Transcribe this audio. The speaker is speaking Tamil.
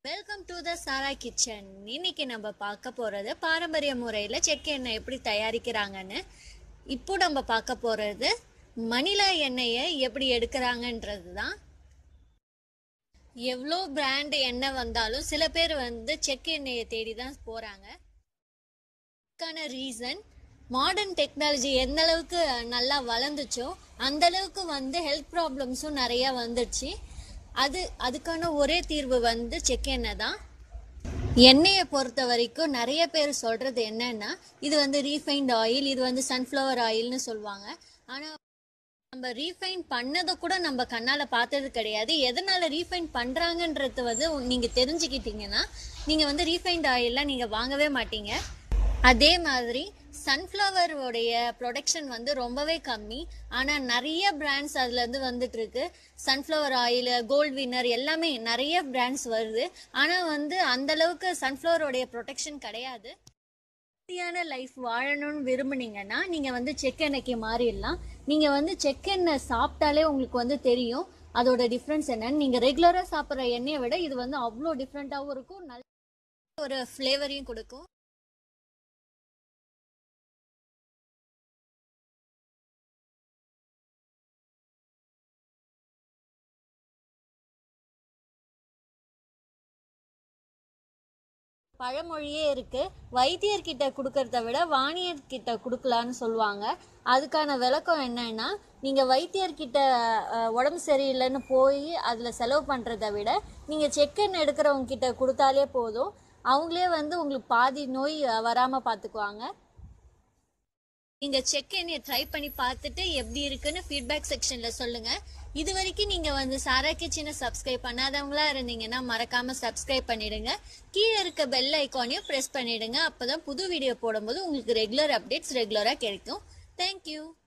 welcome to the Sara kitchen இன்னைக்கு நம்ம பார்க்க போறது பாரம்பரிய முறையில் செக்கு எண்ணெய் எப்படி தயாரிக்கிறாங்கன்னு இப்போ நம்ம பார்க்க போறது மணிலா எண்ணெயை எப்படி எடுக்கிறாங்கன்றது தான் எவ்வளோ பிராண்ட் எண்ணெய் வந்தாலும் சில பேர் வந்து செக்கு எண்ணெயை தேடி தான் போறாங்க அதுக்கான ரீசன் மாடர்ன் டெக்னாலஜி எந்த அளவுக்கு நல்லா வளர்ந்துச்சோ அந்த அளவுக்கு வந்து ஹெல்த் ப்ராப்ளம்ஸும் நிறைய வந்துடுச்சு அது அதுக்கான ஒரே தீர்வு வந்து செக் எண்ணெய் தான் எண்ணெயை பொறுத்த வரைக்கும் நிறைய பேர் சொல்றது என்னன்னா இது வந்து ரீஃபைண்ட் ஆயில் இது வந்து சன்ஃப்ளவர் ஆயில்னு சொல்லுவாங்க ஆனா நம்ம ரீஃபைன் பண்ணதை கூட நம்ம கண்ணால பார்த்தது கிடையாது எதனால ரீஃபைன் பண்றாங்கன்றது வந்து நீங்க தெரிஞ்சுக்கிட்டீங்கன்னா நீங்க வந்து ரீஃபைண்ட் ஆயில்லாம் நீங்க வாங்கவே மாட்டீங்க அதே மாதிரி சன்ஃப்ளவருடைய ப்ரொடக்ஷன் வந்து ரொம்பவே கம்மி ஆனால் நிறைய பிராண்ட்ஸ் அதுலேருந்து வந்துட்டு இருக்கு சன்ஃப்ளவர் ஆயில் கோல்ட் வின்னர் எல்லாமே நிறைய பிராண்ட்ஸ் வருது ஆனால் வந்து அந்த அளவுக்கு சன்ஃப்ளவருடைய ப்ரொடெக்ஷன் கிடையாது ஹெல்த்தியான லைஃப் வாழணும்னு விரும்புனீங்கன்னா நீங்கள் வந்து செக் எண்ணெய்க்கு மாறிடலாம் நீங்கள் வந்து செக் எண்ணெய் சாப்பிட்டாலே உங்களுக்கு வந்து தெரியும் அதோட டிஃப்ரென்ஸ் என்னன்னு நீங்கள் ரெகுலராக சாப்பிட்ற எண்ணெயை விட இது வந்து அவ்வளோ டிஃப்ரெண்ட்டாகவும் இருக்கும் நல்ல ஒரு ஃப்ளேவரையும் கொடுக்கும் பழமொழியே இருக்கு வைத்தியர்கிட்ட கொடுக்கறத விட வாணியர்கிட்ட கொடுக்கலான்னு சொல்லுவாங்க அதுக்கான விளக்கம் என்னன்னா நீங்க வைத்தியர்கிட்ட அஹ், உடம்பு சரியில்லைன்னு போய் அதுல செலவு பண்றதை விட நீங்க செக்கன் எடுக்கிறவங்க கிட்ட கொடுத்தாலே போதும் அவங்களே வந்து உங்களுக்கு பாதி நோய் அஹ், வராம பாத்துக்குவாங்க நீங்க செக் எண்ணெயை ட்ரை பண்ணி பார்த்துட்டு எப்படி இருக்குன்னு ஃபீட்பேக் செக்ஷன்ல சொல்லுங்க இது வரைக்கும் நீங்க வந்து சாரா கிச்சனை சப்ஸ்கிரைப் பண்ணாதவங்களா இருந்தீங்கன்னா மறக்காம சப்ஸ்கிரைப் பண்ணிடுங்க கீழே இருக்க பெல் ஐக்கானையும் ப்ரெஸ் பண்ணிடுங்க அப்பதான் புது வீடியோ போடும்போது உங்களுக்கு ரெகுலர் அப்டேட்ஸ் ரெகுலரா கிடைக்கும் தேங்க்யூ